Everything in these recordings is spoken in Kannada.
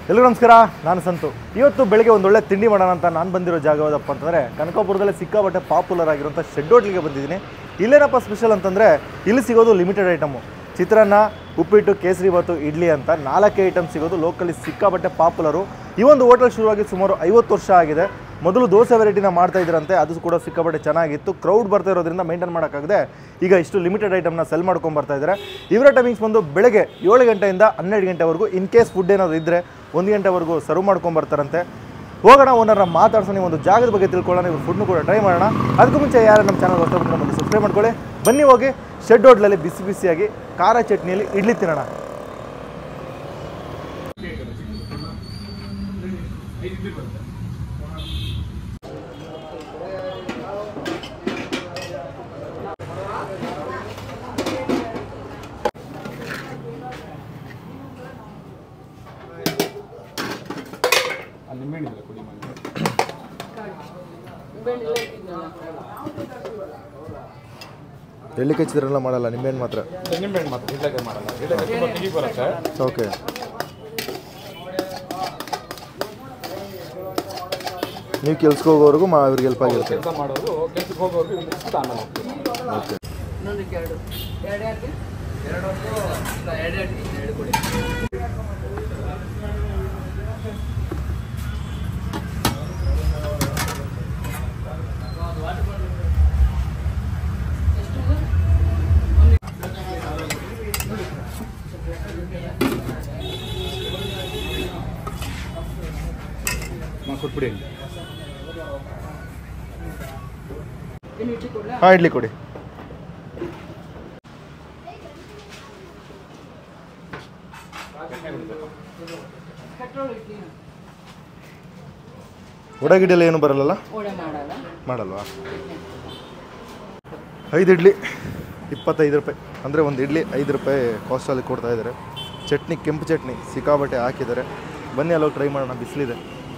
ಎಲ್ಲರಿಗೂ ನಮಸ್ಕಾರ ನಾನು ಸಂತು ಇವತ್ತು ಬೆಳಿಗ್ಗೆ ಒಂದೊಳ್ಳೆ ತಿಂಡಿ ಮಾಡೋಣ ಅಂತ ನಾನು ಬಂದಿರೋ ಜಾಗ ಯಾವುದಪ್ಪ ಅಂತಂದರೆ ಕನಕಾಪುರದಲ್ಲೇ ಸಿಕ್ಕಾಪಟ್ಟೆ ಪಾಪ್ಯುಲರ್ ಆಗಿರುವಂಥ ಶೆಡ್ ಹೋಟ್ಲಿಗೆ ಬಂದಿದ್ದೀನಿ ಇಲ್ಲೇನಪ್ಪ ಸ್ಪೆಷಲ್ ಅಂತಂದರೆ ಇಲ್ಲಿ ಸಿಗೋದು ಲಿಮಿಟೆಡ್ ಐಟಮು ಚಿತ್ರಾನ್ನ ಉಪ್ಪಿಟ್ಟು ಕೇಸರಿ ಬಾತು ಇಡ್ಲಿ ಅಂತ ನಾಲ್ಕೇ ಐಟಮ್ ಸಿಗೋದು ಲೋಕಲಿ ಸಿಕ್ಕಾಪಟ್ಟೆ ಪಾಪ್ಯುಲರು ಈ ಒಂದು ಹೋಟೆಲ್ ಶುರುವಾಗಿ ಸುಮಾರು ಐವತ್ತು ವರ್ಷ ಆಗಿದೆ ಮೊದಲು ದೋಸೆ ವೆರೈಟಿನ ಮಾಡ್ತಾ ಇದ್ರಂತೆ ಅದು ಕೂಡ ಸಿಕ್ಕಾಪಟ್ಟೆ ಚೆನ್ನಾಗಿತ್ತು ಕ್ರೌಡ್ ಬರ್ತಾ ಇರೋದ್ರಿಂದ ಮೇಂಟೈನ್ ಮಾಡೋಕ್ಕಾಗದೆ ಈಗ ಇಷ್ಟು ಲಿಮಿಟೆಡ್ ಐಟಮ್ನ ಸೆಲ್ ಮಾಡ್ಕೊಂಡು ಬರ್ತಾ ಇದ್ದಾರೆ ಇವರ ಟೈಮಿಂಗ್ಸ್ ಬಂದು ಬೆಳಗ್ಗೆ ಏಳು ಗಂಟೆಯಿಂದ ಹನ್ನೆರಡು ಗಂಟೆವರೆಗೂ ಇನ್ ಕೇಸ್ ಫುಡ್ ಏನಾದರೂ ಇದ್ದರೆ ಒಂದು ಗಂಟೆವರೆಗೂ ಸರ್ವ್ ಮಾಡ್ಕೊಂಡು ಬರ್ತಾರಂತೆ ಹೋಗೋಣ ಓನರ್ನ ಮಾತಾಡ್ಸೋಣ ಈ ಒಂದು ಜಾಗದ ಬಗ್ಗೆ ತಿಳ್ಕೊಳ್ಳೋಣ ಇವ್ರ ಫುಡ್ನು ಕೂಡ ಟ್ರೈ ಮಾಡೋಣ ಅದಕ್ಕೂ ಮುಂಚೆ ಯಾರು ನಮ್ಮ ಚಾನಲ್ ಹೊಸ ಬಂದರೆ ಬಂದು ಸಬ್ಸ್ಕ್ರೈಬ್ ಮಾಡ್ಕೊಳ್ಳಿ ಬನ್ನಿ ಹೋಗಿ ಶೆಡ್ ಹೋಟ್ಲಲ್ಲಿ ಬಿಸಿ ಬಿಸಿಯಾಗಿ ಖಾರ ಚಟ್ನಿಯಲ್ಲಿ ಇಡ್ಲಿ ತಿನ್ನೋಣ ನಿಂಬೆಹಣ್ಣಿದ್ರೆ ಕುಡಿ ಮಾಡಿ ಎಲ್ಲಿ ಕಚ್ಚಿದ್ರೆಲ್ಲ ಮಾಡಲ್ಲ ನಿಂಬೆಹಣ್ಣು ಮಾತ್ರ ನಿಂಬೆಹಣ್ಣು ಮಾತ್ರ ಇಡ್ಲಕ್ಕೆ ಮಾಡಲ್ಲ ಇಡ್ಲಕ್ಕೆ ತುಂಬ ತಿಗಿ ಬರುತ್ತೆ ಓಕೆ ನೀವು ಕೆಲ್ಸಕ್ಕೆ ಹೋಗೋವರೆಗೂ ಮಾ ಇವ್ರಿಗೆ ಹೆಲ್ಪ್ ಆಗಿರುತ್ತೆ ಕೆಲಸ ಮಾಡೋದು ಕೆಲಸಕ್ಕೆ ಹೋಗೋರು ಇವ್ರು ಇಷ್ಟು ಆಮೇಲೆ ಹೋಗ್ತೀವಿ ಓಕೆ ಇನ್ನೊಂದಕ್ಕೆ ಎರಡು ಎರಡು ಯಾಕೆ ಎರಡು ಎರಡು ಎರಡು ಕೊಡಿ ಮಾ ಕೊಟ್ಬಿಡಿ ಇನ್ನು ಇಡ್ಲಿ ಕೊಡ್ಲಾ ಹಾಂ ಇಡ್ಲಿ ಕೊಡಿ ಪೆಟ್ರೋಲ್ ಇಡ್ಲಿ ಒಡಗಿಡೆಲ್ಲ ಏನು ಬರಲ್ಲಲ್ಲ ಓಡೆ ಮಾಡಲ್ಲ ಮಾಡಲ್ವಾ ಐದು ಇಡ್ಲಿ ಇಪ್ಪತ್ತೈದು ರೂಪಾಯಿ ಅಂದರೆ ಒಂದು ಇಡ್ಲಿ ಐದು ರೂಪಾಯಿ ಕಾಸ್ಟಲ್ಲಿ ಕೊಡ್ತಾ ಇದ್ದಾರೆ ಚಟ್ನಿ ಕೆಂಪು ಚಟ್ನಿ ಸಿಕ್ಕಾಬಟ್ಟೆ ಹಾಕಿದ್ದಾರೆ ಬನ್ನಿ ಅಲ್ಲೋಗಿ ಟ್ರೈ ಮಾಡೋಣ ಬಿಸಿಲಿದೆ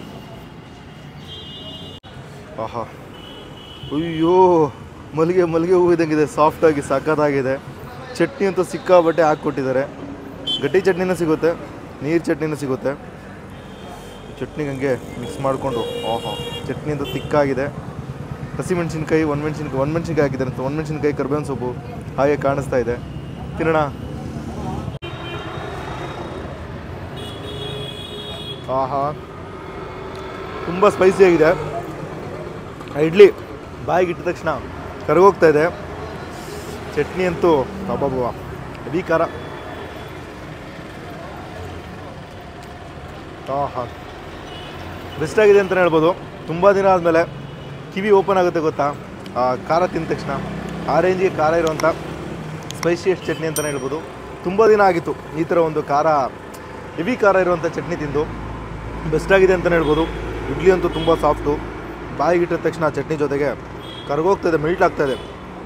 ಆಹಾ ಅಯ್ಯೋ ಮಲ್ಲಿಗೆ ಮಲ್ಲಿಗೆ ಹೂ ಇದ್ದಂಗಿದೆ ಸಾಫ್ಟಾಗಿ ಸಖತ್ತಾಗಿದೆ ಚಟ್ನಿ ಅಂತೂ ಸಿಕ್ಕಾಬಟ್ಟೆ ಹಾಕ್ಕೊಟ್ಟಿದ್ದಾರೆ ಗಟ್ಟಿ ಚಟ್ನಿನೂ ಸಿಗುತ್ತೆ ನೀರು ಚಟ್ನಿನೂ ಸಿಗುತ್ತೆ ಚಟ್ನಿಗೆ ಹಂಗೆ ಮಿಕ್ಸ್ ಮಾಡಿಕೊಂಡು ಆಹಾ ಚಟ್ನಿ ಅಂತೂ ತಿಕ್ಕಾಗಿದೆ ಹಸಿಮೆಣ್ಸಿನ್ಕಾಯಿ ಒಣಮೆಣ್ಸಿನ್ಕಾಯಿ ಒಣಮೆಣ್ಸಿನ್ಕಾಯಿ ಹಾಕಿದ್ದಾರೆ ಅಂತ ಒಣಮೆಣ್ಸಿನ್ಕಾಯಿ ಕರ್ಬೇವಿನ ಸೊಪ್ಪು ಹಾಗೆ ಕಾಣಿಸ್ತಾ ಇದೆ ತಿನ್ನೋಣ ಆಹಾ ತುಂಬ ಸ್ಪೈಸಿಯಾಗಿದೆ ಆ ಇಡ್ಲಿ ಬಾಯಿಗೆ ಇಟ್ಟ ತಕ್ಷಣ ಕರಗೋಗ್ತಾ ಇದೆ ಚಟ್ನಿ ಅಂತೂ ಅಬ್ಬಬ್ಬ ಹೆವಿ ಖಾರ ಆಹಾ ಬೆಸ್ಟ್ ಆಗಿದೆ ಅಂತಲೇ ಹೇಳ್ಬೋದು ತುಂಬ ದಿನ ಆದಮೇಲೆ ಕಿವಿ ಓಪನ್ ಆಗುತ್ತೆ ಗೊತ್ತಾ ಆ ಖಾರ ತಿಂದ ತಕ್ಷಣ ಆ ರೇಂಜಿಗೆ ಖಾರ ಇರುವಂಥ ಸ್ಪೈಸಿಯಸ್ಟ್ ಚಟ್ನಿ ಅಂತಲೇ ಹೇಳ್ಬೋದು ತುಂಬ ದಿನ ಆಗಿತ್ತು ಈ ಥರ ಒಂದು ಖಾರ ಹೆವಿ ಖಾರ ಇರುವಂಥ ಚಟ್ನಿ ತಿಂದು ಬೆಸ್ಟ್ ಆಗಿದೆ ಅಂತಲೇ ಹೇಳ್ಬೋದು ಇಡ್ಲಿ ಅಂತೂ ತುಂಬ ಸಾಫ್ಟು ಬಾಯಿಗೆ ಇಟ್ಟಿದ ತಕ್ಷಣ ಆ ಚಟ್ನಿ ಜೊತೆಗೆ ಕರ್ಗೋಗ್ತಾಯಿದೆ ಮೆಲ್ಟ್ ಆಗ್ತಾಯಿದೆ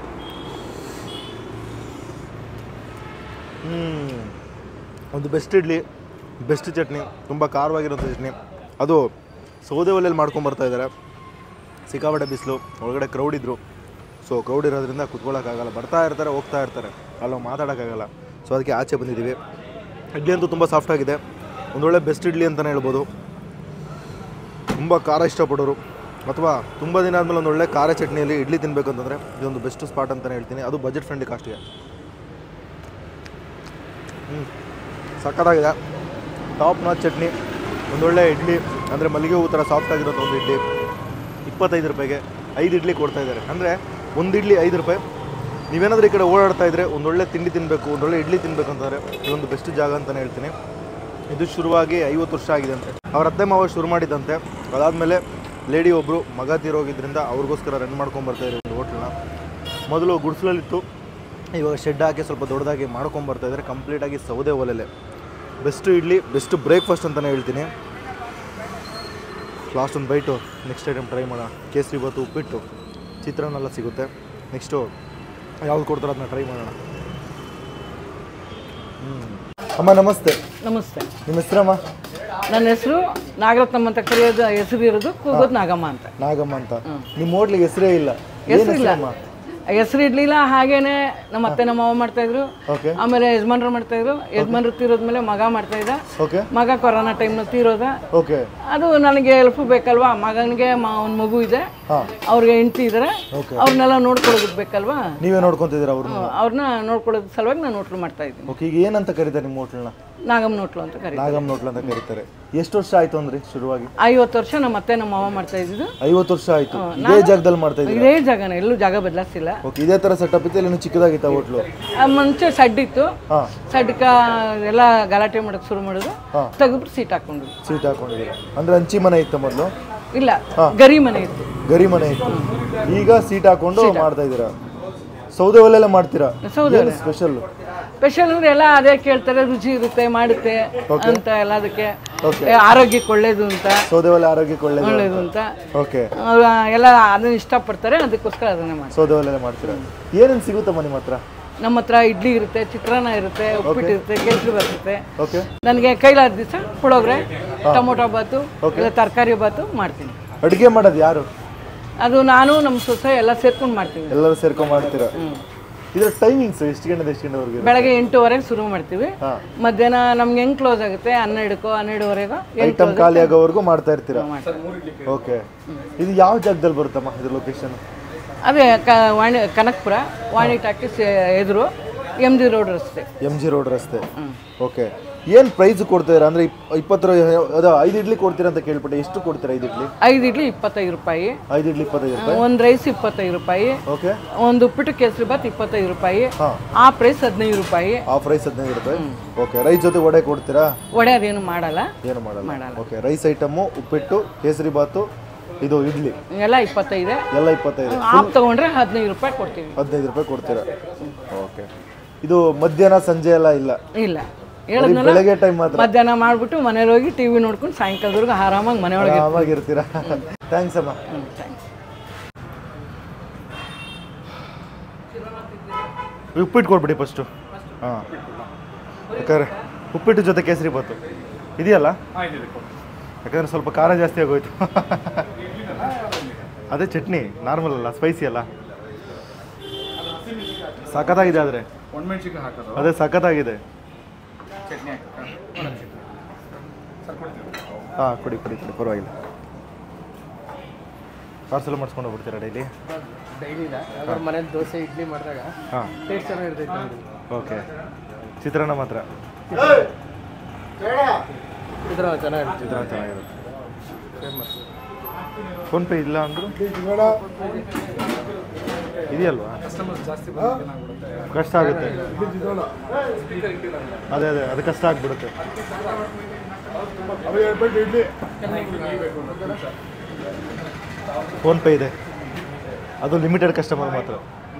ಹ್ಞೂ ಒಂದು ಬೆಸ್ಟ್ ಇಡ್ಲಿ ಬೆಸ್ಟ್ ಚಟ್ನಿ ತುಂಬ ಖಾರವಾಗಿರೋಂಥ ಚಟ್ನಿ ಅದು ಸೌದೆ ಒಲೆಯಲ್ಲಿ ಮಾಡ್ಕೊಂಬರ್ತಾ ಇದ್ದಾರೆ ಸಿಕ್ಕಾಪಟ್ಟೆ ಬಿಸಿಲು ಒಳಗಡೆ ಕ್ರೌಡ್ ಇದ್ದರು ಸೊ ಕ್ರೌಡ್ ಇರೋದ್ರಿಂದ ಕುತ್ಕೊಳ್ಳೋಕ್ಕಾಗಲ್ಲ ಬರ್ತಾ ಇರ್ತಾರೆ ಹೋಗ್ತಾ ಇರ್ತಾರೆ ಅಲ್ಲೋ ಮಾತಾಡೋಕ್ಕಾಗಲ್ಲ ಸೊ ಅದಕ್ಕೆ ಆಚೆ ಬಂದಿದ್ದೀವಿ ಇಡ್ಲಿ ಅಂತೂ ತುಂಬ ಸಾಫ್ಟಾಗಿದೆ ಒಂದೊಳ್ಳೆ ಬೆಸ್ಟ್ ಇಡ್ಲಿ ಅಂತಲೇ ಹೇಳ್ಬೋದು ತುಂಬ ಖಾರ ಇಷ್ಟಪಡೋರು ಅಥವಾ ತುಂಬ ದಿನ ಆದಮೇಲೆ ಒಂದು ಒಳ್ಳೆ ಖಾರ ಚಟ್ನಿಯಲ್ಲಿ ಇಡ್ಲಿ ತಿನ್ನಬೇಕು ಅಂತಂದರೆ ಇದೊಂದು ಬೆಸ್ಟ್ ಸ್ಪಾಟ್ ಅಂತಲೇ ಹೇಳ್ತೀನಿ ಅದು ಬಜೆಟ್ ಫ್ರೆಂಡ್ಲಿ ಕಾಸ್ಟಿಗೆ ಹ್ಞೂ ಸಕ್ಕತ್ತಾಗಿದೆ ಟಾಪ್ ನಾಚ್ ಚಟ್ನಿ ಒಂದೊಳ್ಳೆ ಇಡ್ಲಿ ಅಂದರೆ ಮಲ್ಲಿಗೆ ಹೂ ಥರ ಸಾಫ್ಟ್ ಆಗಿರೋಂಥ ಒಂದು ಇಡ್ಲಿ ಇಪ್ಪತ್ತೈದು ರೂಪಾಯಿಗೆ ಐದು ಇಡ್ಲಿ ಕೊಡ್ತಾ ಇದ್ದಾರೆ ಅಂದರೆ ಒಂದು ಇಡ್ಲಿ ಐದು ರೂಪಾಯಿ ನೀವೇನಾದರೂ ಈ ಕಡೆ ಓಡಾಡ್ತಾ ಇದ್ದರೆ ಒಂದೊಳ್ಳೆ ತಿಂಡಿ ತಿನ್ನಬೇಕು ಒಂದೊಳ್ಳೆ ಇಡ್ಲಿ ತಿನ್ನಬೇಕು ಅಂತಂದರೆ ಇದೊಂದು ಬೆಸ್ಟ್ ಜಾಗ ಅಂತಲೇ ಹೇಳ್ತೀನಿ ಇದು ಶುರುವಾಗಿ ಐವತ್ತು ವರ್ಷ ಆಗಿದೆ ಅಂತೆ ಅವ್ರ ಅತ್ತೆ ಮಾವ ಶುರು ಮಾಡಿದ್ದಂತೆ ಅದಾದಮೇಲೆ ಲೇಡಿ ಒಬ್ಬರು ಮಗ ತೀರೋಗಿದ್ದರಿಂದ ಅವ್ರಿಗೋಸ್ಕರ ರನ್ ಮಾಡ್ಕೊಂಡು ಬರ್ತಾ ಇದ್ದಾರೆ ಹೋಟ್ಲನ್ನ ಮೊದಲು ಗುಡ್ಸ್ಲಲ್ಲಿತ್ತು ಇವಾಗ ಶೆಡ್ ಹಾಕಿ ಸ್ವಲ್ಪ ದೊಡ್ಡದಾಗಿ ಮಾಡ್ಕೊಂಡು ಬರ್ತಾ ಇದ್ದಾರೆ ಕಂಪ್ಲೀಟಾಗಿ ಸೌದೆ ಒಲೆಲೆ ಬೆಸ್ಟ್ ಇಡ್ಲಿ ಬೆಸ್ಟ್ ಬ್ರೇಕ್ಫಾಸ್ಟ್ ಅಂತಲೇ ಹೇಳ್ತೀನಿ ಲಾಸ್ಟ್ ಒಂದು ಬೈಟು ನೆಕ್ಸ್ಟ್ ಐಟಮ್ ಟ್ರೈ ಮಾಡೋಣ ಕೇಸರಿ ಬಾತು ಉಪ್ಪಿಟ್ಟು ಚಿತ್ರಾನ್ನೆಲ್ಲ ಸಿಗುತ್ತೆ ನೆಕ್ಸ್ಟು ಯಾವ್ದು ಕೊಡ್ತಾರೋ ಅದನ್ನ ಟ್ರೈ ಮಾಡೋಣ ಹ್ಞೂ ಅಮ್ಮ ನಮಸ್ತೆ ನಮಸ್ತೆ ನಿಮ್ಮ ಹೆಸರಮ್ಮ ನನ್ನ ಹೆಸರು ನಾಗರತ್ನಮ್ಮ ಅಂತ ಕರೆಯೋದು ಹೆಸರು ಇರೋದು ಕೂಗೋದು ನಾಗಮ್ಮ ಅಂತ ನಾಗಮ್ಮ ಅಂತ ಹ್ಮ್. ನಿಮ್ಮ ಹೋಟ್ಲಿಗೆ ಹೆಸರೇ ಇಲ್ಲ ಏನ್ ಹೆಸರಿಲ್ಲ ಹೆಸ್ರಮ್ಮ? ಹೆಸರು ಇಡ್ಲಿಲ್ಲ ಹಾಗೇನೆ ನಮ್ಮ ಅತ್ತೆ ನಮ್ಮ ಮಾವ ಮಾಡ್ತಾ ಇದ್ರು ಓಕೆ ಆಮೇಲೆ ಯಜಮಾನ್ರು ಮಾಡ್ತಾ ಇದ್ರು ಯಜಮಾನ್ರು ತೀರೋದ್ಮೇಲೆ ಮಗ ಮಾಡ್ತಾ ಇದ್ದ ಓಕೆ ಮಗ ಕೊರೋನಾ ಟೈಮ್ನಲ್ಲಿ ತೀರೋದ ಓಕೆ ಅದು ನನಗೆ ಹೆಲ್ಪ್ ಬೇಕಲ್ವಾ ಮಗನಿಗೆ ಒಂದು ಮಗು ಇದೆ ಹಾಂ ಅವ್ರಿಗೆ ಹೆಂಡತಿ ಇದ್ದಾರೆ Okay. ಅವ್ರನ್ನೆಲ್ಲ ನೋಡ್ಕೊಳ್ಳೋದಕ್ಕೆ ಬೇಕಲ್ವಾ ನೀವೇ ನೋಡ್ಕೊತಿದ್ದೀರಾ ಅವ್ರನ್ನ ಅವ್ರನ್ನ ನೋಡ್ಕೊಳ್ಳೋದ್ ಸಲುವಾಗಿ ನಾನು ಹೋಟ್ಲು ಮಾಡ್ತಾ ಇದ್ದೀನಿ ಓಕೆ ಈಗ ಏನಂತ ಕರೀತಾರೆ ನಿಮ್ಮ ಹೋಟ್ಲನ್ನ ನಾಗಮ್ಮ ಹೋಟ್ಲು ಅಂತ ಕರೀತಾರೆ ನಾಗಮ್ಮ ಹೋಟ್ಲ್ ಅಂತ ಕರೀತಾರೆ ಎಷ್ಟು ವರ್ಷ ಆಯ್ತು ಅಂದ್ರಿ ಶುರುವಾಗಿ ಐವತ್ತು ವರ್ಷ ನಮ್ಮ ಅತ್ತೆ ನಮ್ಮ ಮಾವ ಮಾಡ್ತಾ ಇದ್ದಿದ್ದು ಐವತ್ತು ವರ್ಷ ಆಯ್ತು ಇದೇ ಜಾಗದಲ್ಲಿ ಮಾಡ್ತಾ ಇದ್ದೀರಾ ಇದೇ ಜಾಗನ ಎಲ್ಲೂ ಜಾಗ ಬದಲಾಯಿಸಿಲ್ಲ ಓಕೆ ಇದೇ ತರ ಸೆಟಪ್ ಇತ್ತು ಇನ್ನು ಚಿಕ್ಕದಾಗಿತ್ತ ಹೋಟ್ಲು ಮುಂಚೆ ಸಡ್ ಇತ್ತು ಹಾ ಸಡ್ಕ ಎಲ್ಲ ಗಲಾಟೆ ಮಾಡಕ್ ಶುರು ಮಾಡಿದ್ರು ಹಾ. ತೆಗೆದ್ಬಿಟ್ಟು ಸೀಟ್ ಹಾಕೊಂಡು ಸೀಟ್ ಹಾಕೊಂಡಿದ್ದೀರಾ ಅಂದ್ರೆ ಹಂಚಿ ಮನೆ ಇತ್ತು ಮೊದಲು ಇಲ್ಲ ಗರಿ ಮನೆ ಇತ್ತು ಗರಿ ಮನೆ ಇತ್ತು ಈಗ ಸೀಟ್ ಹಾಕೊಂಡು ಮಾಡ್ತಾ ಇದ್ದೀರಾ ಸೌದೆ ಒಲೆಲ್ಲ ಮಾಡ್ತೀರಾ ಸೌದೆ ಏನು ಸ್ಪೆಷಲ್ ಸ್ಪೆಷಲ್ ಅಂದ್ರೆ ಎಲ್ಲ ಅದೇ ಕೇಳ್ತಾರೆ ರುಚಿ ಇರುತ್ತೆ ಮಾಡುತ್ತೆ ಅಂತ ಎಲ್ಲ ಅದಕ್ಕೆ Okay. ಏ, ಆರೋಗ್ಯಕ್ಕೆ ಒಳ್ಳೇದು ಅಂತ ಸೌದೆ ಒಲೆ ಆರೋಗ್ಯಕ್ಕೆ ಒಳ್ಳೇದು ಒಳ್ಳೇದು ಅಂತ ಓಕೆ ಅವ್ರು ಎಲ್ಲ ಅದನ್ನ ಇಷ್ಟಪಡ್ತಾರೆ ಅದಕ್ಕೋಸ್ಕರ ಅದನ್ನೇ ಮಾಡ್ತಾರೆ ಸೌದೆ ಒಲೆಲ್ಲ ಮಾಡ್ತೀರಾ ಏನೇನು ಸಿಗುತ್ತಮ್ಮ ನಿಮ್ಮ ಹತ್ರ ನಮ್ಮ ಹತ್ರ ಇಡ್ಲಿ ಇರುತ್ತೆ ಚಿತ್ರಾನ್ನ ಇರುತ್ತೆ ಉಪ್ಪಿಟ್ಟು ಇರುತ್ತೆ ಕೇಸರಿ ಬರ್ತೈತೆ ಓಕೆ ನನಗೆ ಕೈಲಾದ ದಿವಸ ಪುಳೋಗ್ರೆ ಟೊಮೊಟೊ ಬಾತು ಇಲ್ಲ ತರಕಾರಿ ಬಾತು ಮಾಡ್ತೀನಿ ಅಡುಗೆ ಮಾಡೋದು ಯಾರು ಅದು ನಾನು ನಮ್ಮ ಸೊಸೆ ಎಲ್ಲ ಸೇರ್ಕೊಂಡು ಮಾಡ್ತೀವಿ ಎಲ್ಲರೂ ಸೇರ್ಕೊಂಡು ಮಾಡ್ತೀರಾ ಇದ್ರ ಟೈಮಿಂಗ್ಸ್ ಎಷ್ಟು ಗಂಟೆ ಎಷ್ಟು ಗಂಟೆವರೆಗೆ ಬೆಳಗ್ಗೆ ಎಂಟೂವರೆಗೆ ಶುರು ಮಾಡ್ತೀವಿ ಹಾ ಮಧ್ಯಾಹ್ನ ನಮ್ಗೆ ಹೆಂಗ್ ಕ್ಲೋಸ್ ಆಗುತ್ತೆ ಹನ್ನೆರಡಕ್ಕೋ ಹನ್ನೆರಡುವರೆಗೋ ಐಟಮ್ ಖಾಲಿ ಆಗೋವರೆಗೂ ಮಾಡ್ತಾ ಇರ್ತೀರಾ ಮಾಡ್ತೀವಿ ಓಕೆ ಇದು ಯಾವ ಜಾಗದಲ್ಲಿ ಬರುತ್ತಮ್ಮ ಇದು ಲೊಕೇಶನ್ ಅದೇ ಕ ವಾಣಿ ಕನಕಪುರ ವಾಣಿ ಟಾಕೀಸ್ ಎದುರು ಎಮ್ ಜಿ ರೋಡ್ ರಸ್ತೆ ಎಮ್ ಜಿ ರೋಡ್ ರಸ್ತೆ ಓಕೆ ಏನು ಪ್ರೈಸ್ ಕೊಡ್ತೀರಾ ಅಂದ್ರೆ ಇಪ್- ಇಪ್ಪತ್ತು ರೂ- ಅದು ಐದು ಇಡ್ಲಿ ಕೊಡ್ತೀರಾ ಅಂತ ಕೇಳ್ಬಿಟ್ಟೆ ಎಷ್ಟು ಕೊಡ್ತೀರಾ ಐದು ಇಡ್ಲಿ ಐದು ಇಡ್ಲಿ ಇಪ್ಪತ್ತೈದು ರೂಪಾಯಿ ಐದು ಇಡ್ಲಿ ಇಪ್ಪತ್ತೈದು ರೂಪಾಯಿ ಒಂದು ರೈಸ್ ಇಪ್ಪತ್ತೈದು ರೂಪಾಯಿ ಓಕೆ ಒಂದು ಉಪ್ಪಿಟ್ಟು ಕೇಸರಿ ಬಾತ್ ಇಪ್ಪತ್ತೈದು ರೂಪಾಯಿ ಹಾ ಆ ಪ್ರೈಸ್ ಹದಿನೈದು ರೂಪಾಯಿ ಹಾಫ್ ರೈಸ್ ಹದಿನೈದು ರೂಪಾಯಿ ಓಕೆ ರೈಸ್ ಜೊತೆ ವಡೆ ಕೊಡ್ತೀರಾ ವಡೆ ಅದೇನು ಮಾಡಲ್ಲ ಏನು ಮಾಡಲ್ಲ ಮಾಡಲ್ಲ. ಓಕೆ ರೈಸ್ ಐಟಮು ಉಪ್ಪಿಟ್ಟು ಕೇಸರಿ ಬಾತು ಇದು ಇಡ್ಲಿ ಎಲ್ಲ ಇಪ್ಪತ್ತೈದೆ ಎಲ್ಲ ಇಪ್ಪತ್ತೈದು ಆಫ್ ತಗೊಂಡ್ರೆ ಹದಿನೈದು ರೂಪಾಯಿ ಕೊಡ್ತೀವಿ ಹದಿನೈದು ರೂಪಾಯಿ ಕೊಡ್ತೀರಾ ಓಕೆ ಇದು ಮಧ್ಯಾಹ್ನ ಸಂಜೆ ಎಲ್ಲ ಇಲ್ಲ ಇಲ್ಲ ಬರೀ ಹೇಳಿದ್ನಲ್ಲ ಬೆಳಗ್ಗೆ ಟೈಮ್ ಮಾತ್ರ ಮಧ್ಯಾಹ್ನ ಮಾಡ್ಬಿಟ್ಟು ಮನೇಲಿ ಹೋಗಿ ಟಿವಿ ನೋಡ್ಕೊಂಡು ಸಾಯಂಕಾಲದವರೆಗೂ ಆರಾಮಾಗಿ ಮನೆಯೊಳಗೆ ಆರಾಮಾಗಿರ್ತೀರಾ ಥ್ಯಾಂಕ್ಸ್ ಅಮ್ಮ ಹ್ಮ್, thanks. ಉಪ್ಪಿಟ್ಟು ಕೊಡ್ಬಿಡಿ ಫಸ್ಟು ಹಾಂ ಯಾಕಂದ್ರೆ ಉಪ್ಪಿಟ್ಟು ಜೊತೆ ಕೇಸರಿ ಬಾತು ಇದೆಯಲ್ಲ ಹಾಂ ಇದೆ ಕೊಡಿ ಯಾಕಂದ್ರೆ ಸ್ವಲ್ಪ ಖಾರ ಜಾಸ್ತಿ ಆಗೋಯ್ತು ಅದೇ ಚಟ್ನಿ ನಾರ್ಮಲ್ ಅಲ್ಲ ಸ್ಪೈಸಿ ಅಲ್ಲ ಸಖತ್ತಾಗಿದೆ ಆದರೆ ಒಣಮೆಣ್ಸಿಕಾಯಿ ಹಾಕೋದು ಅದೇ ಸಖತ್ತಾಗಿದೆ ಚಟ್ನಿ ಹಾಕೋದು ಸರ್ ಕೊಡ್ತೀವಿ ಹಾಂ ಕೊಡಿ ಕೊಡಿ ಕೊಡಿ ಪರವಾಗಿಲ್ಲ ಪಾರ್ಸಲ್ ಮಾಡಿಸ್ಕೊಂಡು ಹೋಗ್ಬಿಡ್ತೀರಾ ಡೈಲಿ ಡೈಲಿ ಇಲ್ಲ ಯಾವ್ದಾದ್ರು ಮನೇಲಿ ದೋಸೆ ಇಡ್ಲಿ ಮಾಡಿದಾಗ ಹಾಂ ಟೇಸ್ಟ್ ಚೆನ್ನಾಗಿರ್ತೈತೆ ಓಕೆ ಚಿತ್ರಾನ್ನ ಮಾತ್ರ ಇದ್ರ ಚೆನ್ನಾಗಿರುತ್ತೆ ಚಿತ್ರಾನ್ನ ಚೆನ್ನಾಗಿರುತ್ತೆ ಫೋನ್ಪೇ ಇಲ್ಲ ಅಂದರು ಇದೆಯಲ್ವಾ ಕಸ್ಟಮರ್ಸ್ ಜಾಸ್ತಿ ಬಂದಾಗ ಏನಾಗ್ಬಿಡುತ್ತೆ ಕಷ್ಟ ಆಗುತ್ತೆ ಅದೇ ಅದೇ ಅದು ಕಷ್ಟ ಆಗ್ಬಿಡುತ್ತೆ ಫೋನ್ಪೇ ಇದೆ ಅದು ಲಿಮಿಟೆಡ್ ಕಸ್ಟಮರ್ ಮಾತ್ರ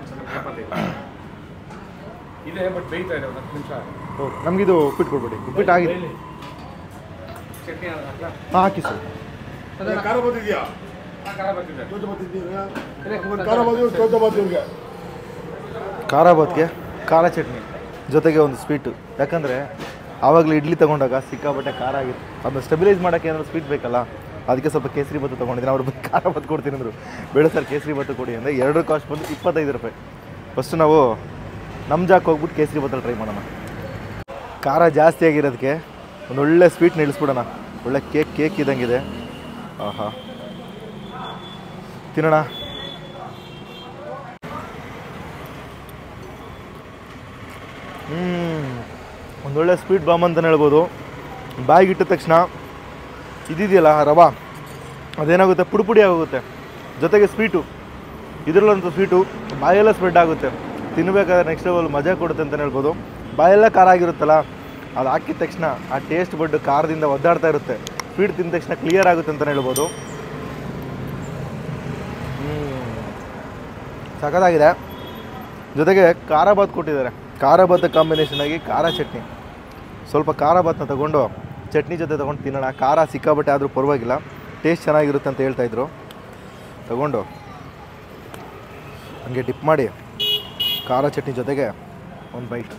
ಇದೆ ಬಟ್ ಬೇಯ್ತಾ ಇದೆ ಒಂದು ಹತ್ತು ನಿಮಿಷ ಓಕೆ ನಮಗಿದು ಉಪ್ಪಿಟ್ಟು ಕೊಡ್ಬಿಡಿ ಉಪ್ಪಿಟ್ಟು ಆಗಿದೆ ಚಟ್ನಿ ಹಾಕ್ಲಾ ಹಾಂ ಹಾಕಿ ಸರ್ ಖಾರ ಬರ್ತಿದೆ ಖಾರ ಬಾತ್ಗೆ ಖಾರ ಚಟ್ನಿ ಜೊತೆಗೆ ಒಂದು ಸ್ವೀಟು ಯಾಕಂದರೆ ಆವಾಗಲೇ ಇಡ್ಲಿ ತೊಗೊಂಡಾಗ ಸಿಕ್ಕಾಬಟ್ಟೆ ಖಾರ ಆಗಿತ್ತು ಅದನ್ನ ಸ್ಟೆಬಿಲೈಸ್ ಮಾಡೋಕ್ಕೆ ಏನಾದ್ರು ಸ್ವೀಟ್ ಬೇಕಲ್ಲ ಅದಕ್ಕೆ ಸ್ವಲ್ಪ ಕೇಸರಿ ಬತ್ತು ತೊಗೊಂಡಿದ್ದೀನಿ ಅವ್ರು ಬಂದು ಖಾರ ಬತ್ತು ಕೊಡ್ತೀನಿ ಅಂದರು ಬೇಡ ಸರ್ ಕೇಸರಿ ಬತ್ತು ಕೊಡಿ ಅಂದರೆ ಎರಡು ಕಾಸ್ಟ್ ಬಂದು ಇಪ್ಪತ್ತೈದು ರೂಪಾಯಿ ಫಸ್ಟು ನಾವು ನಮ್ಮ ಜಾಕ್ ಹೋಗ್ಬಿಟ್ಟು ಕೇಸರಿ ಬತ್ತಲ್ಲಿ ಟ್ರೈ ಮಾಡೋಣ ಖಾರ ಜಾಸ್ತಿ ಆಗಿರೋದಕ್ಕೆ ಒಂದು ಒಳ್ಳೆ ಸ್ವೀಟ್ ನಿಲ್ಲಿಸ್ಬಿಡೋಣ ಒಳ್ಳೆ ಕೇಕ್ ಕೇಕ್ ಇದ್ದಂಗಿದೆ ಆಹಾ ತಿನ್ನೋಣ ಹ್ಮ್ ಒಂದೊಳ್ಳೆ ಸ್ವೀಟ್ ಬಾಂಬ್ ಅಂತಲೇ ಹೇಳ್ಬೋದು ಬಾಯಿಗೆ ಇಟ್ಟ ತಕ್ಷಣ ಇದಿದೆಯಲ್ಲ ರವಾ ಅದೇನಾಗುತ್ತೆ ಪುಡಿ ಪುಡಿ ಆಗೋಗುತ್ತೆ ಜೊತೆಗೆ ಸ್ವೀಟು ಇದರಲ್ಲಂತೂ ಸ್ವೀಟು ಬಾಯೆಲ್ಲ ಸ್ಪ್ರೆಡ್ ಆಗುತ್ತೆ ತಿನ್ನಬೇಕಾದ್ರೆ ನೆಕ್ಸ್ಟ್ ಲೆವೆಲ್ ಮಜಾ ಕೊಡುತ್ತೆ ಅಂತಲೇ ಹೇಳ್ಬೋದು ಬಾಯೆಲ್ಲ ಖಾರ ಆಗಿರುತ್ತಲ್ಲ ಅದು ಹಾಕಿದ ತಕ್ಷಣ ಆ ಟೇಸ್ಟ್ ಬಡ್ಡು ಖಾರದಿಂದ ಒದ್ದಾಡ್ತಾ ಇರುತ್ತೆ ಸ್ವೀಟ್ ತಿಂದ ತಕ್ಷಣ ಕ್ಲಿಯರ್ ಆಗುತ್ತೆ ಅಂತಲೇ ಹೇಳ್ಬೋದು ಹ್ಮ್. ಸಖತ್ತಾಗಿದೆ ಜೊತೆಗೆ ಖಾರ ಬಾತ್ ಕೊಟ್ಟಿದ್ದಾರೆ ಖಾರ ಬಾತ್ ಕಾಂಬಿನೇಷನ್ ಆಗಿ ಖಾರ ಚಟ್ನಿ ಸ್ವಲ್ಪ ಖಾರ ಬಾತ್ನ ತಗೊಂಡು ಚಟ್ನಿ ಜೊತೆ ತೊಗೊಂಡು ತಿನ್ನೋಣ ಖಾರ ಸಿಕ್ಕಾಬಟ್ಟೆ ಆದರೂ ಪರವಾಗಿಲ್ಲ ಟೇಸ್ಟ್ ಚೆನ್ನಾಗಿರುತ್ತೆ ಅಂತ ಹೇಳ್ತಾಯಿದ್ರು ತಗೊಂಡು ಹಂಗೆ ಡಿಪ್ ಮಾಡಿ ಖಾರ ಚಟ್ನಿ ಜೊತೆಗೆ ಒಂದು ಬೈಟ್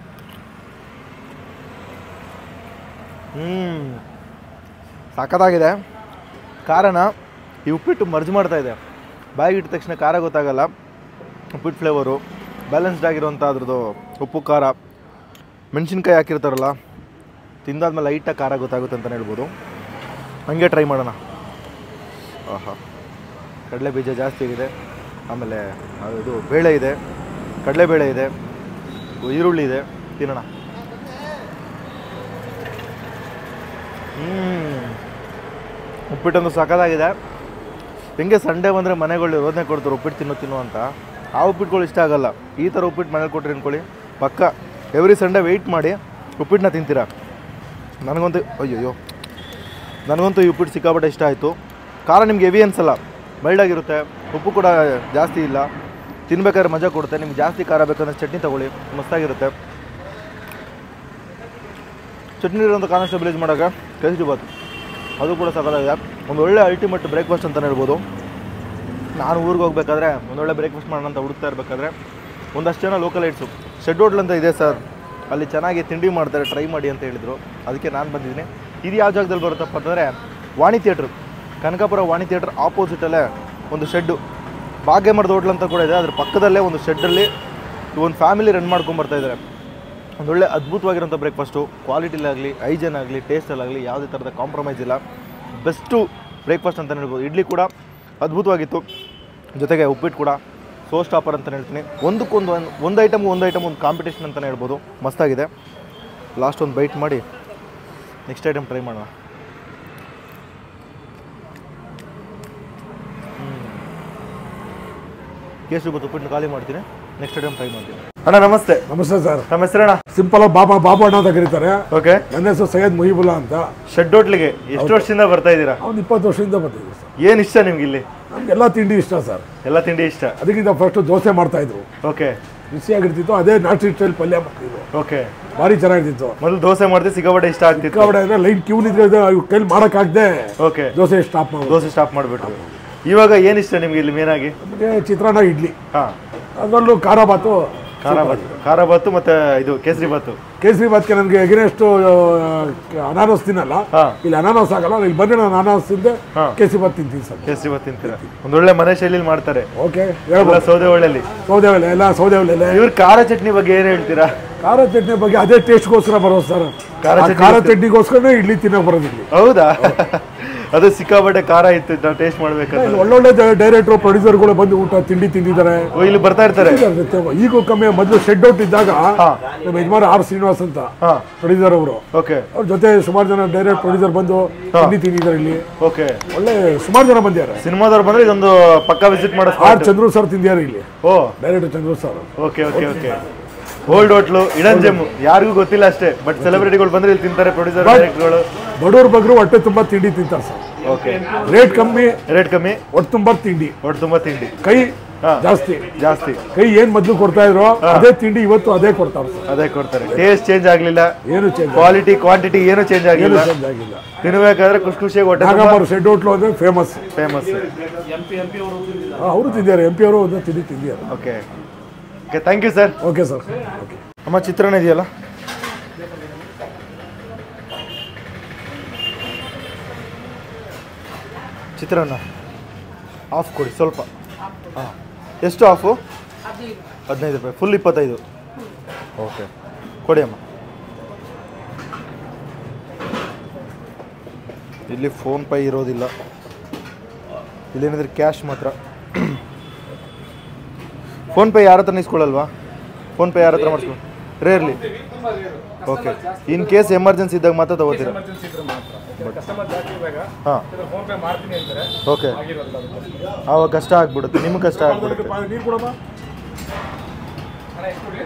ಹ್ಞೂ ಸಖತ್ತಾಗಿದೆ ಖಾರನ ಈ ಉಪ್ಪಿಟ್ಟು ಮರ್ಜ್ ಮಾಡ್ತಾ ಇದೆ ಬಾಯಿಗೆ ಇಟ್ಟ ತಕ್ಷಣ ಖಾರ ಗೊತ್ತಾಗಲ್ಲ ಉಪ್ಪಿಟ್ಟು ಫ್ಲೇವರು ಬ್ಯಾಲೆನ್ಸ್ಡ್ ಆಗಿರೋಂಥ ಅದ್ರದ್ದು ಉಪ್ಪು ಖಾರ ಮೆಣಸಿನ್ಕಾಯಿ ಹಾಕಿರ್ತಾರಲ್ಲ ತಿಂದಾದ್ಮೇಲೆ ಲೈಟಾಗಿ ಖಾರ ಗೊತ್ತಾಗುತ್ತೆ ಅಂತಲೇ ಹೇಳ್ಬೋದು ಹಂಗೆ ಟ್ರೈ ಮಾಡೋಣ ಆಹಾ ಕಡಲೆ ಬೀಜ ಜಾಸ್ತಿ ಆಗಿದೆ ಆಮೇಲೆ ಅದು ಬೇಳೆ ಇದೆ ಕಡಲೆಬೇಳೆ ಇದೆ ಈರುಳ್ಳಿ ಇದೆ ತಿನ್ನೋಣ ಹ್ಞೂ ಉಪ್ಪಿಟ್ಟೊಂದು ಸಖತ್ತಾಗಿದೆ ಹೆಂಗೆ ಸಂಡೇ ಬಂದರೆ ಮನೆಗಳು ರೋದನೆ ಕೊಡ್ತಾರೆ ಉಪ್ಪಿಟ್ಟು ತಿನ್ನೋ ತಿನ್ನು ಅಂತ ಆ ಉಪ್ಪಿಟ್ಟುಗಳು ಇಷ್ಟ ಆಗಲ್ಲ ಈ ಥರ ಉಪ್ಪಿಟ್ಟು ಮನೇಲಿ ಕೊಟ್ರಿ ಅಂದ್ಕೊಳ್ಳಿ ಪಕ್ಕ ಎವ್ರಿ ಸಂಡೇ ವೆಯ್ಟ್ ಮಾಡಿ ಉಪ್ಪಿಟ್ಟನ್ನ ತಿಂತೀರಾ ನನಗಂತೂ ಅಯ್ಯಯ್ಯೋ ನನಗಂತೂ ಈ ಉಪ್ಪಿಟ್ಟು ಸಿಕ್ಕಾಪಟ್ಟೆ ಇಷ್ಟ ಆಯಿತು ಖಾರ ನಿಮ್ಗೆ ಹೆವಿ ಅನ್ಸಲ್ಲ ಮೈಲ್ಡ್ ಆಗಿರುತ್ತೆ ಉಪ್ಪು ಕೂಡ ಜಾಸ್ತಿ ಇಲ್ಲ ತಿನ್ಬೇಕಾದ್ರೆ ಮಜಾ ಕೊಡುತ್ತೆ ನಿಮ್ಗೆ ಜಾಸ್ತಿ ಖಾರ ಬೇಕಂದ್ರೆ ಚಟ್ನಿ ತೊಗೊಳ್ಳಿ ಮಸ್ತಾಗಿರುತ್ತೆ ಚಟ್ನಿ ಇರೋಂಥ ಕಾನ್ಸ್ಟಬಿಲೈಸ್ ಮಾಡೋಕೆ ಕೇಸರಿ ಬಾತ್ ಅದು ಕೂಡ ಸಕ್ಕತ್ತಾಗಿದೆ ಒಂದು ಒಳ್ಳೆ ಅಲ್ಟಿಮೇಟ್ ಬ್ರೇಕ್ಫಾಸ್ಟ್ ಅಂತಲೇ ಹೇಳ್ಬೋದು ನಾನು ಊರಿಗೆ ಹೋಗ್ಬೇಕಾದ್ರೆ ಒಂದೊಳ್ಳೆ ಬ್ರೇಕ್ಫಾಸ್ಟ್ ಮಾಡೋಣ ಅಂತ ಹುಡುಕ್ತಾ ಇರಬೇಕಾದ್ರೆ ಒಂದಷ್ಟು ಜನ ಲೋಕಲ್ ಐಟ್ಸು ಶೆಡ್ ಹೋಟ್ಲ್ ಅಂತ ಇದೆ ಸರ್ ಅಲ್ಲಿ ಚೆನ್ನಾಗಿ ತಿಂಡಿ ಮಾಡ್ತಾರೆ ಟ್ರೈ ಮಾಡಿ ಅಂತ ಹೇಳಿದರು ಅದಕ್ಕೆ ನಾನು ಬಂದಿದ್ದೀನಿ ಇದು ಯಾವ ಜಾಗದಲ್ಲಿ ಬರುತ್ತಪ್ಪ ಅಂತಂದರೆ ವಾಣಿ ಥಿಯೇಟ್ರು ಕನಕಾಪುರ ವಾಣಿ ಥಿಯೇಟ್ರ್ ಆಪೋಸಿಟಲ್ಲೇ ಒಂದು ಶೆಡ್ಡು ಭಾಗ್ಯಮರದ ಹೋಟ್ಲ್ ಅಂತ ಕೂಡ ಇದೆ ಅದ್ರ ಪಕ್ಕದಲ್ಲೇ ಒಂದು ಶೆಡ್ಡಲ್ಲಿ ಒಂದು ಫ್ಯಾಮಿಲಿ ರನ್ ಮಾಡ್ಕೊಂಬರ್ತಾ ಇದ್ದಾರೆ ಒಂದೊಳ್ಳೆ ಅದ್ಭುತವಾಗಿರೋಂಥ ಬ್ರೇಕ್ಫಾಸ್ಟು ಕ್ವಾಲಿಟಿಲಾಗಲಿ ಹೈಜನ್ ಆಗಲಿ ಟೇಸ್ಟಲ್ಲಾಗಲಿ ಯಾವುದೇ ಥರದ ಕಾಂಪ್ರಮೈಸ್ ಇಲ್ಲ ಬೆಸ್ಟು ಬ್ರೇಕ್ಫಾಸ್ಟ್ ಅಂತಲೇ ಹೇಳ್ಬೋದು ಇಡ್ಲಿ ಕೂಡ ಅದ್ಭುತವಾಗಿತ್ತು ಜೊತೆಗೆ ಉಪ್ಪಿಟ್ಟು ಕೂಡ ಸೋ ಸ್ಟಾಪರ್ ಅಂತಲೇ ಹೇಳ್ತೀನಿ ಒಂದಕ್ಕೊಂದು ಒಂದು ಒಂದು ಐಟಮ್ ಒಂದು ಐಟಮ್ ಒಂದು ಕಾಂಪಿಟೇಷನ್ ಅಂತಲೇ ಹೇಳ್ಬೋದು ಮಸ್ತಾಗಿದೆ ಲಾಸ್ಟ್ ಒಂದು ಬೈಟ್ ಮಾಡಿ ನೆಕ್ಸ್ಟ್ ಐಟಮ್ ಟ್ರೈ ಮಾಡೋಣ ಕೇಸರಿ ಬತ್ತು ಉಪ್ಪಿಟ್ಟು ಖಾಲಿ ಮಾಡ್ತೀನಿ ನೆಕ್ಸ್ಟ್ ಐಟಮ್ ಟ್ರೈ ಮಾಡ್ತೀನಿ ಅಣ್ಣ ನಮಸ್ತೆ ನಮಸ್ತೆ ಸರ್ ನಮ್ಮ ಹೆಸರಣ್ಣ ಸಿಂಪಲ್ ಬಾಬಾ ಬಾಬು ಅಣ್ಣ ಅಂತ ಕರೀತಾರೆ ಓಕೆ ನನ್ನ ಹೆಸರು ಸೈಯದ್ ಮುಹಿಬುಲ್ಲಾ ಅಂತ ಶೆಡ್ ಹೋಟ್ಲಿಗೆ ಎಷ್ಟು ವರ್ಷದಿಂದ ಬರ್ತಾ ಇದ್ದೀರಾ ಅವ್ನು ಇಪ್ಪತ್ತು ವರ್ಷದಿಂದ ಬಂದಿದ್ದೆ ಸರ್ ಏನು ಇಷ್ಟ ನಿಮ್ಗೆ ಇಲ್ಲಿ ನಮ್ಗೆಲ್ಲ ತಿಂಡಿ ಇಷ್ಟ ಸರ್ ಎಲ್ಲ ತಿಂಡಿ ಇಷ್ಟ ಅದಕ್ಕಿಂತ ಫಸ್ಟ್ ದೋಸೆ ಮಾಡ್ತಾ ಇದ್ರು ಓಕೆ ಬಿಸಿಯಾಗಿರ್ತಿತ್ತು ಅದೇ ನಾಟಿ ಸ್ಟೈಲ್ ಪಲ್ಯ ಮಾಡ್ತಿದ್ರು ಓಕೆ ಭಾರಿ ಚೆನ್ನಾಗಿರ್ತಿತ್ತು ಮೊದಲು ದೋಸೆ ಮಾಡ್ತೀವಿ ಸಿಕ್ಕಾಪಟ್ಟೆ ಇಷ್ಟ ಆಗ್ತಿತ್ತು ಸಿಕ್ಕಾಪಟ್ಟೆ ಅಂದ್ರೆ ಲೈನ್ ಕ್ಯೂ ನಿಂತಿದ್ರೆ ಕೈಲಿ ಮಾಡೋಕ್ಕಾಗದೆ ಓಕೆ ದೋಸೆ ಸ್ಟಾಪ್ ಮಾಡೋದು ದೋಸೆ ಸ್ಟಾಪ್ ಮಾಡಿಬಿಟ್ರು ಇವಾಗ ಏನು ಇಷ್ಟ ನಿಮ್ಗೆ ಇಲ್ಲಿ ಮೇನಾಗಿ ನಮಗೆ ಚಿತ್ರಾನ್ನ ಇಡ್ಲಿ ಹಾಂ ಅದರಲ್ಲೂ ಖಾರ ಬಾತು ಖಾರ ಬಾತು ಖಾರ ಬಾತು ಮತ್ತೆ ಇದು ಕೇಸರಿ ಬಾತು ಕೇಸರಿ ಬಾತ್ಗೆ ನನಗೆ ಎಗನೆಷ್ಟು ಅನಾನಸ್ ತಿನ್ನಲ್ಲ ಹಾ. ಇಲ್ಲಿ ಅನಾನಸ್ ಆಗಲ್ಲ ಇಲ್ಲಿ ಬಂದ್ರೆ ನಾನು ಅನಾನಸ್ ತಿಂದೆ ಹಾ. ಕೇಸರಿ ಬಾತ್ ತಿಂತೀನಿ ಸರ್ ಕೇಸರಿ ಬಾತ್ ತಿಂತೀರಾ ಒಂದೊಳ್ಳೆ ಮನೆ ಶೈಲಿಲಿ ಮಾಡ್ತಾರೆ ಓಕೆ ಎಲ್ಲ ಹೇಳ್ಬೋದು ಸೌದೆ ಒಳ್ಳೆಲಿ ಸೌದೆ ಒಲೆ ಎಲ್ಲ ಸೌದೆ ಒಲೆ ಇವ್ರ ಖಾರ ಚಟ್ನಿ ಬಗ್ಗೆ ಏನು ಹೇಳ್ತೀರಾ ಖಾರ ಚಟ್ನಿ ಬಗ್ಗೆ ಅದೇ ಟೇಸ್ಟ್ಗೋಸ್ಕರ ಬರೋದು ಸರ್ ಖಾರ ಆ ಚಟ್ನಿ ಖಾರ ಗೊತ್ತು. ಚಟ್ನಿಗೋಸ್ಕರನೇ ಇಡ್ಲಿ ತಿನ್ನಕ್ ಬರೋದು ಇಲ್ಲಿ ಹೌದಾ ಅದು ಸಿಕ್ಕಾಪಟ್ಟೆ ಖಾರ ಇತ್ತು ನಾವು ಟೇಸ್ಟ್ ಮಾಡ್ಬೇಕಂತ ಇಲ್ಲಿ ಒಳ್ಳೊಳ್ಳೆ ಡೈರೆಕ್ಟರ್ ಪ್ರೊಡ್ಯೂಸರ್ಗಳು ಬಂದು ಊಟ ತಿಂಡಿ ತಿಂದಿದ್ದಾರೆ ಓ, ಇಲ್ಲಿ ಬರ್ತಾ ಇರ್ತಾರೆ ಈಗೂ ಕಮ್ಮಿ ಮೊದಲು ಶೆಡ್ ಔಟ್ ಇದ್ದಾಗ ನಮ್ಮ ಯಜಮಾನ ಆರ್ ಶ್ರೀನಿವಾಸ್ ಅಂತ ಹಾ ಪ್ರೊಡ್ಯೂಸರ್ ಅವರು ಓಕೆ ಅವ್ರ ಜೊತೆ ಸುಮಾರು ಜನ ಡೈರೆಕ್ಟ್ ಪ್ರೊಡ್ಯೂಸರ್ ಬಂದು ತಿಂಡಿ ತಿಂದಿದ್ದಾರೆ ಇಲ್ಲಿ ಓಕೆ ಒಳ್ಳೆ ಸುಮಾರು ಜನ ಬಂದಿದ್ದಾರೆ ಸಿನಿಮಾದವ್ರು ಬಂದ್ರೆ ಇದೊಂದು ಪಕ್ಕಾ ವಿಸಿಟ್ ಮಾಡೋ ಆರ್ ಚಂದ್ರು ಸರ್ ತಿಂದಿದ್ದಾರೆ ಇಲ್ಲಿ ಓ director Chandru sir okay okay okay old hotel hidden gem ಯಾರಿಗೂ ಗೊತ್ತಿಲ್ಲ ಅಷ್ಟೇ ಬಟ್ ಸೆಲೆಬ್ರಿಟಿಗಳು ಬಂದ್ರೆ ಇಲ್ಲಿ ತಿಂತಾರೆ ಪ್ರೊಡ್ಯೂಸರ್ ಡೈರೆಕ್ಟರ್ಗಳು ಬಡವ್ರ ಬಗ್ರು ಹೊಟ್ಟೆ ತುಂಬಾ ತಿಂಡಿ ತಿಂತಾರೆ ಸರ್ ಓಕೆ ರೇಟ್ ಕಮ್ಮಿ ರೇಟ್ ಕಮ್ಮಿ ಹೊಟ್ಟೆ ತುಂಬಾ ತಿಂಡಿ ಒಟ್ಟು ತುಂಬಾ ತಿಂಡಿ ಕೈ ಹಾ. ಜಾಸ್ತಿ ಜಾಸ್ತಿ ಕೈ ಏನ್ ಮೊದ್ಲು ಕೊಡ್ತಾ ಇದ್ರು ಅದೇ ತಿಂಡಿ ಇವತ್ತು ಅದೇ ಕೊಡ್ತಾರೆ ಸರ್ ಅದೇ ಕೊಡ್ತಾರೆ ಟೇಸ್ಟ್ ಚೇಂಜ್ ಆಗ್ಲಿಲ್ಲ ಏನು ಚೇಂಜ್ ಕ್ವಾಲಿಟಿ ಕ್ವಾಂಟಿಟಿ ಏನು ಚೇಂಜ್ ಏನು ಆಗಿಲ್ಲ ಚೇಂಜ್ ಆಗಿಲ್ಲ ತಿನ್ಬೇಕಾದ್ರೆ ಖುಷಿ ಖುಷಿಯಾಗಿ ಹೊಟ್ಟೆ ನಾಗಮ್ಮರು ಶೆಡ್ ಹೋಟ್ಲು ಅಂದ್ರೆ ಫೇಮಸ್ ಫೇಮಸ್ ಅವರು ತಿಂದಿದ್ದಾರೆ ಎಂ ಪಿ ಅವರು ಒಂದು ತಿಂಡಿ ತಿಂದಿದ್ದಾರೆ okay okay thank you sir okay sir okay ಅಮ್ಮ ಚಿತ್ರಾನ್ನ ಇದೆಯಲ್ಲ ಚಿತ್ರಾನ್ನ ಆಫ್ ಕೊಡಿ ಸ್ವಲ್ಪ ಹಾಂ ಎಷ್ಟು ಆಫು ಹದಿನೈದು ರೂಪಾಯಿ ಫುಲ್ ಇಪ್ಪತ್ತೈದು ಓಕೆ ಕೊಡಿ ಅಮ್ಮ ಇಲ್ಲಿ ಫೋನ್ ಪೇ ಇರೋದಿಲ್ಲ ಇಲ್ಲೇನಿದ್ರೆ ಕ್ಯಾಶ್ ಮಾತ್ರ ಫೋನ್ ಪೇ ಯಾರ ಹತ್ರ ಇಸ್ಕೊಳ್ಳಲ್ವಾ ಫೋನ್ ಪೇ ಯಾರ ಹತ್ರ ಮಾಡಿಸ್ಕೊಂಡು rarely okay in case emergency ಇದ್ದಾಗ ಮಾತ್ರ ತಗೋತೀರಾ ಎಮರ್ಜೆನ್ಸಿ ಇದ್ರೆ ಮಾತ್ರ ಕಸ್ಟಮರ್ ಜಾಸ್ತಿ ಇದ್ದಾಗ ಹಾಂ ಫೋನ್ ಪೇ ಮಾಡ್ತೀನಿ ಅಂತಾರೆ ಓಕೆ ಆಗಿರೋದಿಲ್ಲ ಅದಕ್ಕೋಸ್ಕರ. ಆವಾಗ ಕಷ್ಟ ಆಗ್ಬಿಡುತ್ತೆ ನಿಮ್ಗೆ ಕಷ್ಟ ಆಗ್ಬಿಡುತ್ತೆ ನೀರು ಕೊಡಮ್ಮ ಅಣ್ಣ, ಎಷ್ಟು ಕೊಡ್ಲಿ?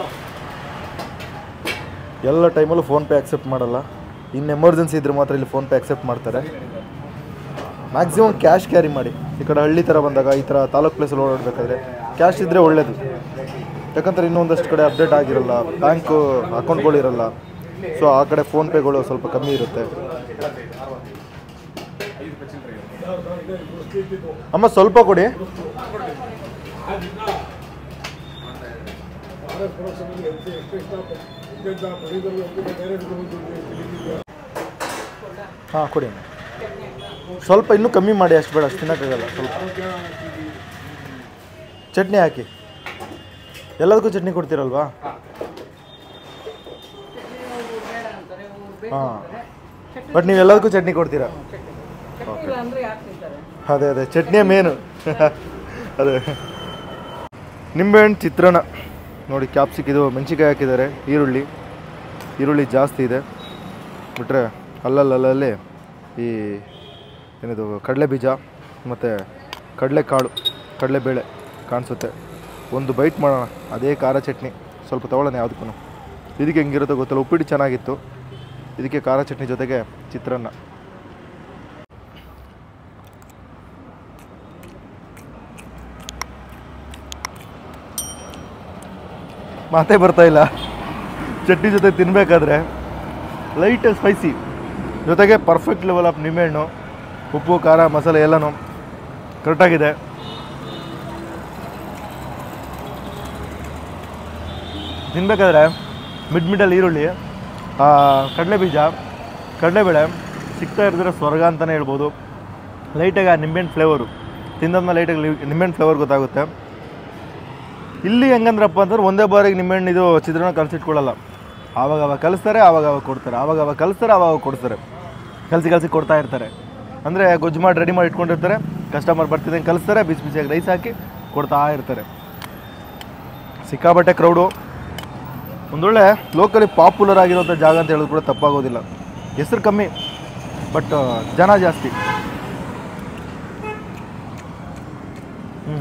ಎಲ್ಲ ಟೈಮಲ್ಲೂ ಫೋನ್ಪೇ ಆಕ್ಸೆಪ್ಟ್ ಮಾಡಲ್ಲ ಇನ್ನು ಎಮರ್ಜೆನ್ಸಿ ಇದ್ರೆ ಮಾತ್ರ ಇಲ್ಲಿ ಫೋನ್ಪೇ ಆಕ್ಸೆಪ್ಟ್ ಮಾಡ್ತಾರೆ ಮ್ಯಾಕ್ಸಿಮಮ್ ಕ್ಯಾಶ್ ಕ್ಯಾರಿ ಮಾಡಿ ಈ ಕಡೆ ಹಳ್ಳಿ ಥರ ಬಂದಾಗ ಈ ಥರ ತಾಲೂಕು ಪ್ಲೇಸಲ್ಲಿ ಓಡಾಡಬೇಕಾದ್ರೆ ಕ್ಯಾಶ್ ಇದ್ದರೆ ಒಳ್ಳೇದು ಯಾಕಂದ್ರೆ ಇನ್ನೊಂದಷ್ಟು ಕಡೆ ಅಪ್ಡೇಟ್ ಆಗಿರಲ್ಲ ಬ್ಯಾಂಕು ಅಕೌಂಟ್ಗಳಿರಲ್ಲ ಸೊ ಆ ಕಡೆ ಫೋನ್ಪೇಗಳು ಸ್ವಲ್ಪ ಕಮ್ಮಿ ಇರುತ್ತೆ ಅಮ್ಮ ಸ್ವಲ್ಪ ಕೊಡಿ ಹಾಂ ಕೊಡಿ ಅಮ್ಮ ಸ್ವಲ್ಪ ಇನ್ನೂ ಕಮ್ಮಿ ಮಾಡಿ ಅಷ್ಟು ಬೇಡ ಅಷ್ಟು ತಿನ್ನೋಕ್ಕಾಗಲ್ಲ ಸ್ವಲ್ಪ ಚಟ್ನಿ ಹಾಕಿ ಎಲ್ಲದಕ್ಕೂ ಚಟ್ನಿ ಕೊಡ್ತೀರಲ್ವಾ ಹಾಂ ಬಟ್ ನೀವು ಎಲ್ಲದಕ್ಕೂ ಚಟ್ನಿ ಕೊಡ್ತೀರಾ ಚಟ್ನಿ ಅಂದರೆ ಯಾರು ತಿಂತಾರೆ ಅದೇ ಅದೇ ಚಟ್ನಿಯೇ ಮೇನು ಅದೇ ನಿಂಬೆಹಣ್ಣು ಚಿತ್ರಾನ್ನ ನೋಡಿ ಕ್ಯಾಪ್ಸಿಕ್ ಇದು ಮೆಣಸಿನ್ಕಾಯಿ ಹಾಕಿದ್ದಾರೆ ಈರುಳ್ಳಿ ಈರುಳ್ಳಿ ಜಾಸ್ತಿ ಇದೆ ಬಿಟ್ಟರೆ ಅಲ್ಲಲ್ಲಲ್ಲಿ ಈ ಏನಿದು ಕಡಲೆ ಬೀಜ ಮತ್ತು ಕಡಲೆಕಾಳು ಕಡಲೆಬೇಳೆ ಕಾಣಿಸುತ್ತೆ ಒಂದು ಬೈಟ್ ಮಾಡೋಣ ಅದೇ ಖಾರ ಚಟ್ನಿ ಸ್ವಲ್ಪ ತೊಗೊಳ್ಳೋಣ ಯಾವುದಕ್ಕೂ ಇದಕ್ಕೆ ಹೆಂಗಿರುತ್ತೋ ಗೊತ್ತಿಲ್ಲ ಉಪ್ಪಿಟ್ಟು ಚೆನ್ನಾಗಿತ್ತು ಇದಕ್ಕೆ ಖಾರ ಚಟ್ನಿ ಜೊತೆಗೆ ಚಿತ್ರಾನ್ನ ಮಾತೇ ಬರ್ತಾ ಇಲ್ಲ ಚಟ್ನಿ ಜೊತೆ ತಿನ್ನಬೇಕಾದ್ರೆ ಲೈಟ್ ಸ್ಪೈಸಿ ಜೊತೆಗೆ ಪರ್ಫೆಕ್ಟ್ ಲೆವೆಲ್ ಆಫ್ ನಿಂಬೆಹಣ್ಣು ಉಪ್ಪು ಖಾರ ಮಸಾಲೆ ಎಲ್ಲನೂ ಕರೆಕ್ಟಾಗಿದೆ ತಿನ್ನಬೇಕಾದ್ರೆ ಮಿಡ್ ಮಿಡಲ್ ಈರುಳ್ಳಿ ಆ, ಕಡಲೆ ಬೀಜ ಕಡಲೆಬೇಳೆ ಸಿಗ್ತಾ ಇರಿದ್ರೆ ಸ್ವರ್ಗ ಅಂತಲೇ ಹೇಳ್ಬೋದು ಲೈಟಾಗಿ ಆ ನಿಂಬೆಹಣ್ಣು ಫ್ಲೇವರು ತಿಂದಾದ್ಮೇಲೆ ಲೈಟಾಗಿ ನಿಂಬೆಹಣ್ಣು ಫ್ಲೇವರ್ ಗೊತ್ತಾಗುತ್ತೆ ಇಲ್ಲಿ ಹೆಂಗಂದ್ರಪ್ಪ ಅಂತಂದ್ರೆ ಒಂದೇ ಬಾರಿಗೆ ನಿಂಬೆಹಣ್ಣು ಇದು ಚಿತ್ರಾನ್ನ ಕಲಸಿಟ್ಕೊಳ್ಳಲ್ಲ ಆವಾಗ ಅವಾಗ ಕಲಿಸ್ತಾರೆ ಆವಾಗ ಅವಾಗ ಕೊಡ್ತಾರೆ ಆವಾಗ ಅವಾಗ ಕಲಿಸ್ತಾರೆ ಆವಾಗ ಅವಾಗ ಕೊಡ್ತಾರೆ ಕಲಸಿ ಕಲಸಿ ಕೊಡ್ತಾ ಇರ್ತಾರೆ ಅಂದರೆ ಗೊಜ್ಜು ಮಾಡಿ ರೆಡಿ ಮಾಡಿ ಇಟ್ಕೊಂಡಿರ್ತಾರೆ ಕಸ್ಟಮರ್ ಬರ್ತಿದ್ದಂಗೆ ಕಲಿಸ್ತಾರೆ ಬಿಸಿ ಬಿಸಿಯಾಗಿ ರೈಸ್ ಹಾಕಿ ಕೊಡ್ತಾ ಇರ್ತಾರೆ ಸಿಕ್ಕಾಬಟ್ಟೆ ಕ್ರೌಡು ಒಂದೊಳ್ಳೆ ಲೋಕಲಿ ಪಾಪ್ಯುಲರ್ ಆಗಿರೋಂಥ ಜಾಗ ಅಂತ ಹೇಳೋದು ಕೂಡ ತಪ್ಪಾಗೋದಿಲ್ಲ ಹೆಸರು ಕಮ್ಮಿ ಬಟ್ ಜನ ಜಾಸ್ತಿ ಹ್ಞೂ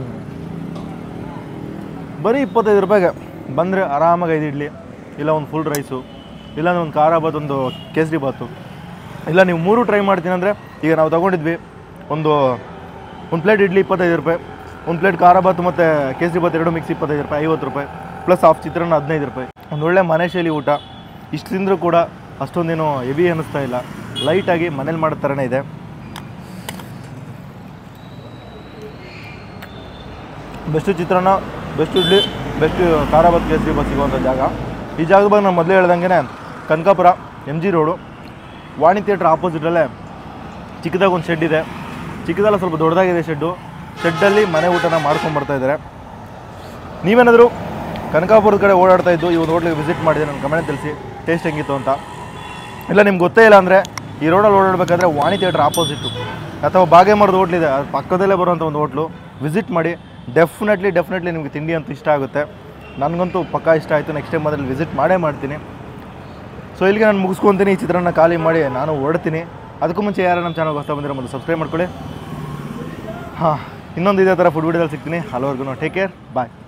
ಬರೀ ಇಪ್ಪತ್ತೈದು ರೂಪಾಯಿಗೆ ಬಂದರೆ ಆರಾಮಾಗಿ ಐದು ಇಡ್ಲಿ ಇಲ್ಲ ಒಂದು ಫುಲ್ ರೈಸು ಇಲ್ಲ ಒಂದು ಖಾರ ಬಾತ್ ಒಂದು ಕೇಸರಿ ಬಾತು ಇಲ್ಲ ನೀವು ಮೂರು ಟ್ರೈ ಮಾಡ್ತೀನಿ ಅಂದರೆ ಈಗ ನಾವು ತೊಗೊಂಡಿದ್ವಿ ಒಂದು ಒಂದು ಪ್ಲೇಟ್ ಇಡ್ಲಿ ಇಪ್ಪತ್ತೈದು ರೂಪಾಯಿ ಒಂದು ಪ್ಲೇಟ್ ಖಾರ ಬಾತು ಮತ್ತು ಕೇಸರಿ ಬಾತ್ ಎರಡು ಮಿಕ್ಸ್ ಇಪ್ಪತ್ತೈದು ರೂಪಾಯಿ ಐವತ್ತು ರೂಪಾಯಿ ಪ್ಲಸ್ ಹಾಫ್ ಚಿತ್ರಾನ್ನ ಹದಿನೈದು ರೂಪಾಯಿ ಒಂದು ಒಳ್ಳೆ ಮನೆ ಶೈಲಿ ಊಟ ಇಷ್ಟು ತಿಂದರೂ ಕೂಡ ಅಷ್ಟೊಂದೇನು ಹೆವಿ ಅನ್ನಿಸ್ತಾ ಇಲ್ಲ ಲೈಟಾಗಿ ಮನೇಲಿ ಮಾಡೋ ಥರನೇ ಇದೆ ಬೆಸ್ಟ್ ಚಿತ್ರಾನ್ನ ಬೆಸ್ಟ್ ಇಡ್ಲಿ ಬೆಸ್ಟ್ ಖಾರ ಬಾತ್ ಕೇಸರಿ ಬಾತ್ ಸಿಗುವಂಥ ಜಾಗ ಈ ಜಾಗದ ಬಗ್ಗೆ ನಾನು ಮೊದಲೇ ಹೇಳ್ದಂಗೆ Kanakapura M G road Vani theatre ಆಪೋಸಿಟಲ್ಲೇ ಚಿಕ್ಕದಾಗಿ ಒಂದು ಶೆಡ್ ಇದೆ ಚಿಕ್ಕದಲ್ಲ ಸ್ವಲ್ಪ ದೊಡ್ಡದಾಗಿದೆ ಶೆಡ್ಡು ಶೆಡ್ಡಲ್ಲಿ ಮನೆ ಊಟನ ಮಾಡ್ಕೊಂಡು ಬರ್ತಾ ಇದ್ದಾರೆ ನೀವೇನಾದರೂ ಕನಕಾಪುರದ ಕಡೆ ಓಡಾಡ್ತಾ ಇದ್ದು ಈ ಒಂದು ಹೋಟ್ಲಿಗೆ ವಿಸಿಟ್ ಮಾಡಿದೆ ನನ್ನ ಕಮೆಂಟ್ ತಿಳಿಸಿ ಟೇಸ್ಟ್ ಹೆಂಗಿತ್ತು ಅಂತ ಇಲ್ಲ ನಿಮ್ಗೆ ಗೊತ್ತೇ ಇಲ್ಲ ಅಂದರೆ ಈ ರೋಡಲ್ಲಿ ಓಡಾಡಬೇಕಾದ್ರೆ ವಾಣಿ ಥಿಯೇಟ್ರ್ ಆಪೋಸಿಟ್ಟು ಅಥವಾ ಬಾಗೇಮರದ ಹೋಟ್ಲಿದೆ ಅದು ಪಕ್ಕದಲ್ಲೇ ಬರುವಂಥ ಒಂದು ಹೋಟ್ಲು ವಿಸಿಟ್ ಮಾಡಿ ಡೆಫಿನೆಟ್ಲಿ ಡೆಫಿನೆಟ್ಲಿ ನಿಮಗೆ ತಿಂಡಿ ಅಂತೂ ಇಷ್ಟ ಆಗುತ್ತೆ ನನಗಂತೂ ಪಕ್ಕಾ ಇಷ್ಟ ಆಯಿತು ನೆಕ್ಸ್ಟ್ ಟೈಮ್ ಅದ್ರಲ್ಲಿ ವಿಸಿಟ್ ಮಾಡೇ ಮಾಡ್ತೀನಿ ಸೊ ಇಲ್ಲಿಗೆ ನಾನು ಮುಗಿಸ್ಕೊತೀನಿ ಈ ಚಿತ್ರನ ಖಾಲಿ ಮಾಡಿ ನಾನು ಹೊರಡ್ತೀನಿ ಅದಕ್ಕೂ ಮುಂಚೆ ಯಾರು ನಮ್ಮ ಚಾನಲ್ಗೆ ಹೊಸ ಬಂದಿರೋ ಮೊದಲು ಸಬ್ಸ್ಕ್ರೈಬ್ ಮಾಡ್ಕೊಳ್ಳಿ ಹಾಂ ಇನ್ನೊಂದು ಇದೇ ಥರ ಫುಡ್ ವಿಡಿಯೋದಲ್ಲಿ ಸಿಗ್ತೀನಿ ಹಲವರೆಗೂ ಟೇಕ್ ಕೇರ್ ಬಾಯ್